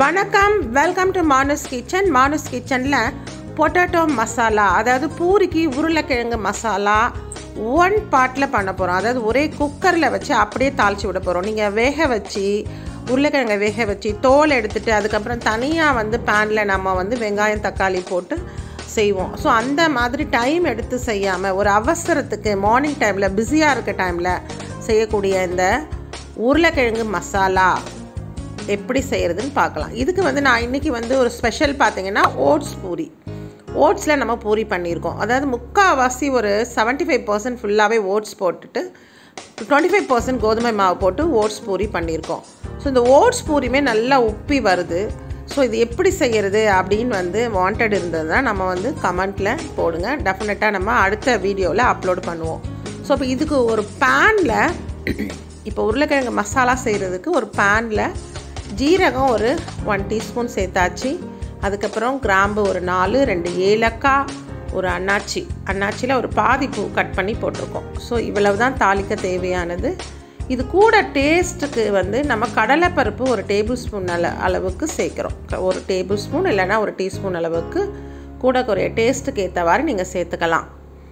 வணக்கம் welcome to Manu's kitchen Manu's கிச்சனில் potato masala அதாவது பூரிக்கு உருளைக்கிழங்கு மசாலா ஒன் பார்ட்டில் பண்ண போகிறோம் அதாவது ஒரே குக்கரில் வச்சு அப்படியே தாளித்து விட போகிறோம் நீங்கள் வேக வச்சு உருளைக்கிழங்கை வேக வச்சு தோல் எடுத்துட்டு அதுக்கப்புறம் தனியாக வந்து பேனில் நம்ம வந்து வெங்காயம் தக்காளி போட்டு செய்வோம் ஸோ அந்த மாதிரி டைம் எடுத்து செய்யாமல் ஒரு அவசரத்துக்கு மார்னிங் டைமில் பிஸியாக இருக்க டைமில் செய்யக்கூடிய இந்த உருளைக்கிழங்கு மசாலா எப்படி செய்கிறதுன்னு பார்க்கலாம் இதுக்கு வந்து நான் இன்றைக்கி வந்து ஒரு ஸ்பெஷல் பார்த்தீங்கன்னா ஓட்ஸ் பூரி ஓட்ஸில் நம்ம பூரி பண்ணியிருக்கோம் அதாவது முக்கால்வாசி ஒரு செவன்ட்டி ஃபைவ் பர்சன்ட் ஃபுல்லாகவே ஓட்ஸ் போட்டுட்டு டுவெண்ட்டி ஃபைவ் பர்சன்ட் கோதுமை மாவு போட்டு ஓட்ஸ் பூரி பண்ணியிருக்கோம் ஸோ இந்த ஓட்ஸ் பூரியுமே நல்லா உப்பி வருது ஸோ இது எப்படி செய்கிறது அப்படின்னு வந்து வாண்டட் இருந்ததுன்னா நம்ம வந்து கமெண்ட்டில் போடுங்க டெஃபினட்டாக நம்ம அடுத்த வீடியோவில் அப்லோட் பண்ணுவோம் ஸோ இப்போ இதுக்கு ஒரு பேனில் இப்போ உருளைக்கிழங்கு மசாலா செய்கிறதுக்கு ஒரு பேனில் ஜீரகம் ஒரு ஒன் டீஸ்பூன் சேர்த்தாச்சு அதுக்கப்புறம் கிராம்பு ஒரு நாலு ரெண்டு ஏலக்காய் ஒரு அன்னாச்சி அன்னாச்சியில் ஒரு பாதி பூ கட் பண்ணி போட்டிருக்கோம் ஸோ இவ்வளவு தான் தாளிக்க தேவையானது இது கூட டேஸ்ட்டுக்கு வந்து நம்ம கடலைப்பருப்பு ஒரு டேபிள் ஸ்பூன் அள அளவுக்கு சேர்க்குறோம் ஒரு டேபிள் ஸ்பூன் இல்லைன்னா ஒரு டீஸ்பூன் அளவுக்கு கூட குறைய டேஸ்ட்டுக்கு ஏற்றவாறு நீங்கள் சேர்த்துக்கலாம்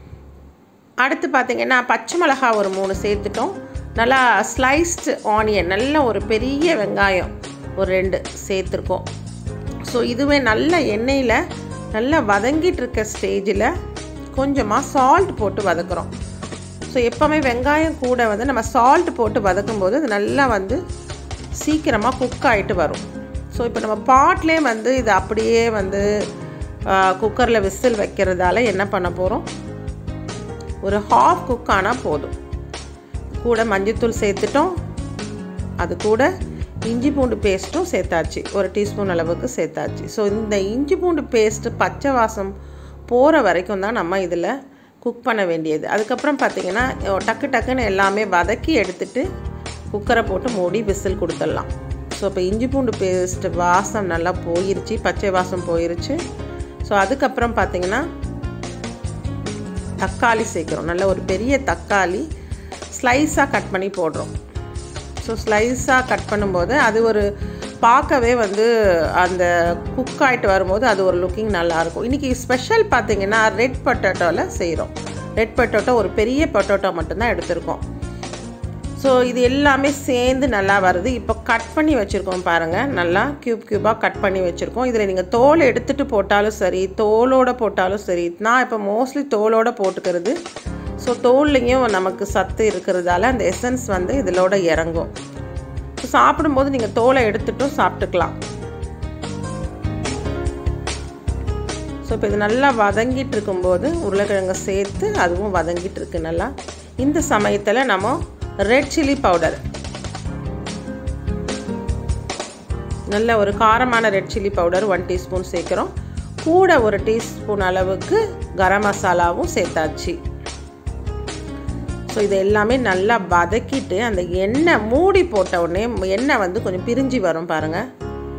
அடுத்து பார்த்திங்கன்னா பச்சை மிளகா ஒரு மூணு சேர்த்துட்டோம் நல்லா ஸ்லைஸ்டு ஆனியன் நல்ல ஒரு பெரிய வெங்காயம் ஒரு ரெண்டு சேர்த்துருக்கோம் ஸோ இதுவே நல்ல எண்ணெயில் நல்லா வதங்கிட்டு இருக்க ஸ்டேஜில் கொஞ்சமாக சால்ட் போட்டு வதக்குறோம் ஸோ எப்போவுமே வெங்காயம் கூட வந்து நம்ம சால்ட் போட்டு வதக்கும்போது அது நல்லா வந்து சீக்கிரமாக குக் ஆகிட்டு வரும் ஸோ இப்போ நம்ம பாட்லேயே வந்து இது அப்படியே வந்து குக்கரில் விசில் வைக்கிறதால என்ன பண்ண போகிறோம் ஒரு ஹாஃப் குக் ஆனால் போதும் கூட மஞ்சத்தூள் சேர்த்துட்டோம் அது கூட இஞ்சி பூண்டு பேஸ்ட்டும் சேர்த்தாச்சு ஒரு டீஸ்பூன் அளவுக்கு சேர்த்தாச்சு ஸோ இந்த இஞ்சி பூண்டு பேஸ்ட்டு பச்சை வாசம் போகிற வரைக்கும் தான் நம்ம இதில் குக் பண்ண வேண்டியது அதுக்கப்புறம் பார்த்திங்கன்னா டக்கு டக்குன்னு எல்லாமே வதக்கி எடுத்துட்டு குக்கரை போட்டு மூடி விசில் கொடுத்துடலாம் ஸோ இப்போ இஞ்சி பூண்டு பேஸ்ட்டு வாசம் நல்லா போயிருச்சு பச்சை வாசம் போயிருச்சு ஸோ அதுக்கப்புறம் பார்த்திங்கன்னா தக்காளி சேர்க்குறோம் நல்ல ஒரு பெரிய தக்காளி ஸ்லைஸாக கட் பண்ணி போடுறோம் ஸோ ஸ்லைஸாக கட் பண்ணும்போது அது ஒரு பார்க்கவே வந்து அந்த குக் ஆகிட்டு வரும்போது அது ஒரு லுக்கிங் நல்லாயிருக்கும் இன்றைக்கி ஸ்பெஷல் பார்த்திங்கன்னா ரெட் பொட்டேட்டோவில் செய்கிறோம் ரெட் பொட்டேட்டோ ஒரு பெரிய பொட்டேட்டோ மட்டும்தான் எடுத்திருக்கோம் ஸோ இது எல்லாமே சேர்ந்து நல்லா வருது இப்போ கட் பண்ணி வச்சுருக்கோம் பாருங்கள் நல்லா க்யூப் க்யூபாக கட் பண்ணி வச்சுருக்கோம் இதில் நீங்கள் தோல் எடுத்துகிட்டு போட்டாலும் சரி தோலோடு போட்டாலும் சரி நான் இப்போ மோஸ்ட்லி தோலோடு போட்டுக்கிறது ஸோ தோல்லையும் நமக்கு சத்து இருக்கிறதால அந்த எசன்ஸ் வந்து இதிலோட இறங்கும் ஸோ சாப்பிடும்போது நீங்கள் தோலை எடுத்துட்டும் சாப்பிட்டுக்கலாம் ஸோ இப்போ இது நல்லா வதங்கிட்டு இருக்கும்போது உருளைக்கிழங்க சேர்த்து அதுவும் வதங்கிட்டு இருக்கு நல்லா இந்த சமயத்தில் நம்ம ரெட் சில்லி பவுடர் நல்ல ஒரு காரமான red chilli powder one teaspoon சேர்க்குறோம் கூட ஒரு டீஸ்பூன் அளவுக்கு கரம் மசாலாவும் சேர்த்தாச்சு ஸோ இது எல்லாமே நல்லா வதக்கிட்டு அந்த எண்ணெய் மூடி போட்ட உடனே எண்ணெய் வந்து கொஞ்சம் பிரிஞ்சு வரும் பாருங்கள்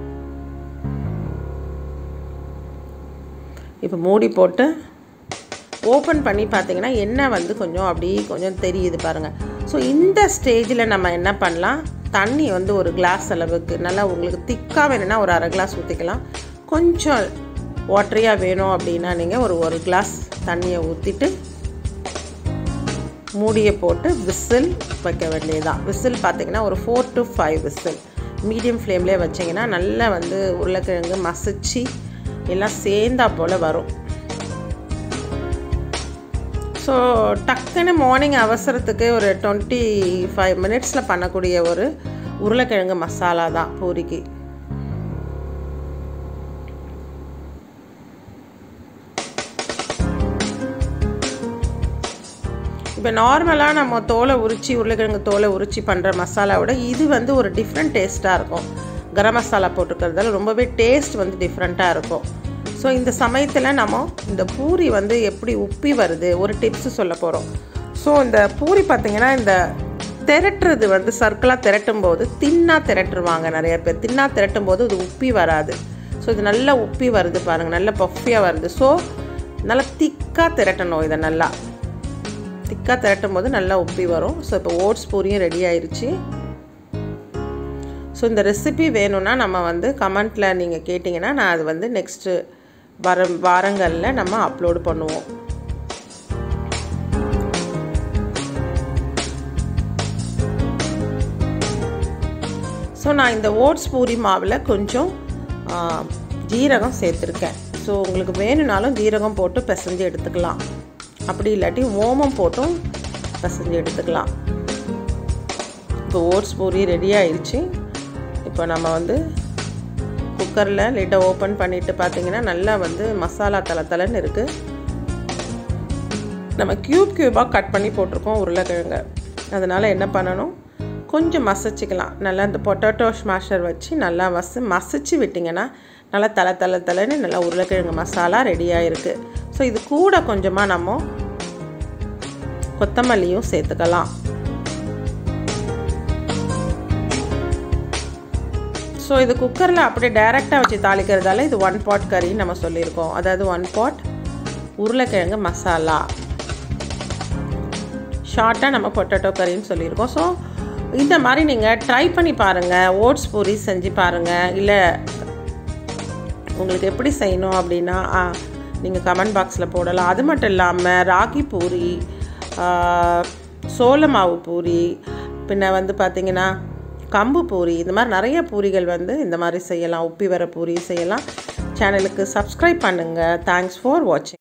இப்போ மூடி போட்டு ஓப்பன் பண்ணி பார்த்தீங்கன்னா எண்ணெய் வந்து கொஞ்சம் அப்படி கொஞ்சம் தெரியுது பாருங்கள் ஸோ இந்த ஸ்டேஜில் நம்ம என்ன பண்ணலாம் தண்ணி வந்து ஒரு கிளாஸ் அளவுக்கு நல்லா உங்களுக்கு திக்காக வேணும்னா ஒரு அரை கிளாஸ் ஊற்றிக்கலாம் கொஞ்சம் வாட்டரியாக வேணும் அப்படின்னா நீங்கள் ஒரு ஒரு கிளாஸ் தண்ணியை ஊற்றிட்டு மூடியை போட்டு விசில் வைக்க வேண்டியதுதான் விசில் பார்த்திங்கன்னா ஒரு four to five whistle medium ஃப்ளேம்லேயே வச்சிங்கன்னா நல்லா வந்து உருளைக்கிழங்கு மசிச்சு எல்லாம் சேர்ந்தா போல் வரும் ஸோ டக்குன்னு மார்னிங் அவசரத்துக்கு ஒரு டுவெண்ட்டி ஃபைவ் மினிட்ஸில் பண்ணக்கூடிய ஒரு உருளைக்கிழங்கு மசாலா தான் பூரிக்கு இப்போ நார்மலாக நம்ம தோலை உரித்து உருளைக்கிழங்கு தோலை உரித்து பண்ணுற மசாலாவோட இது வந்து ஒரு டிஃப்ரெண்ட் டேஸ்ட்டாக இருக்கும் கரம் மசாலா போட்டுக்கிறதால ரொம்பவே டேஸ்ட் வந்து டிஃப்ரெண்ட்டாக இருக்கும் ஸோ இந்த சமயத்தில் நம்ம இந்த பூரி வந்து எப்படி உப்பி வருது ஒரு டிப்ஸ் சொல்ல போகிறோம் ஸோ இந்த பூரி பார்த்திங்கன்னா இந்த திரட்டுறது வந்து சர்க்கிளாக திரட்டும் போது தின்னாக திரட்டுருவாங்க நிறைய பேர் தின்னாக திரட்டும் போது இது உப்பி வராது ஸோ இது நல்லா உப்பி வருது பாருங்கள் நல்லா பஃபியாக வருது ஸோ நல்லா திக்காக திரட்டணும் இதை நல்லா திக்காக திரட்டும் போது நல்லா உப்பி வரும் ஸோ இப்போ ஓட்ஸ் பூரியும் ரெடி ஆயிடுச்சு ஸோ இந்த ரெசிபி வேணும்னா நம்ம வந்து கமெண்ட்டில் நீங்கள் கேட்டிங்கன்னா நான் அது வந்து நெக்ஸ்ட்டு வர வாரங்களில் நம்ம அப்லோடு பண்ணுவோம் ஸோ நான் இந்த ஓட்ஸ் பூரி மாவில் கொஞ்சம் ஆ, ஜீரகம் சேர்த்துருக்கேன் ஸோ உங்களுக்கு வேணும்னாலும் ஜீரகம் போட்டு பிசைஞ்சு எடுத்துக்கலாம் அப்படி இல்லாட்டி ஓமம் போட்டும் பிசைஞ்சு எடுத்துக்கலாம் இப்போ ஓட்ஸ் பூரி ரெடி ஆயிடுச்சு இப்போ நம்ம வந்து குக்கரில் லிட்டை ஓப்பன் பண்ணிவிட்டு பார்த்தீங்கன்னா நல்லா வந்து மசாலா தலை தலைன்னு இருக்குது நம்ம க்யூப் க்யூபாக கட் பண்ணி போட்டிருக்கோம் உருளைக்கிழங்க அதனால் என்ன பண்ணணும் கொஞ்சம் மசிச்சுக்கலாம் நல்லா இந்த பொட்டேட்டோ ஸ்மாஷர் வச்சு நல்லா வசு மசிச்சு விட்டிங்கன்னா நல்லா தலை தலை தலைன்னு நல்லா உருளைக்கிழங்கு மசாலா ரெடியாக இருக்குது ஸோ இது கூட கொஞ்சமாக நம்ம கொத்தமல்லியும் சேர்த்துக்கலாம் ஸோ இது குக்கரில் அப்படியே டைரெக்டாக வச்சு தாளிக்கிறதால இது ஒன் பாட் கறின்னு நம்ம சொல்லியிருக்கோம் அதாவது ஒன் பாட் உருளைக்கிழங்கு மசாலா ஷார்ட்டாக நம்ம பொட்டேட்டோ கறின்னு சொல்லியிருக்கோம் ஸோ இந்த மாதிரி நீங்கள் ட்ரை பண்ணி பாருங்கள் ஓட்ஸ் பூரி செஞ்சு பாருங்கள் இல்லை உங்களுக்கு எப்படி செய்யணும் அப்படின்னா நீங்கள் கமெண்ட் பாக்ஸில் போடலாம் அது மட்டும் இல்லாமல் ராகி பூரி ஆ, சோள மாவு பூரி பின்ன வந்து பார்த்திங்கன்னா கம்பு பூரி இந்த மாதிரி நிறைய பூரிகள் வந்து இந்த மாதிரி செய்யலாம் உப்பி வர பூரி செய்யலாம் சேனலுக்கு சப்ஸ்கிரைப் பண்ணுங்கள் தேங்க்ஸ் ஃபார் வாட்சிங்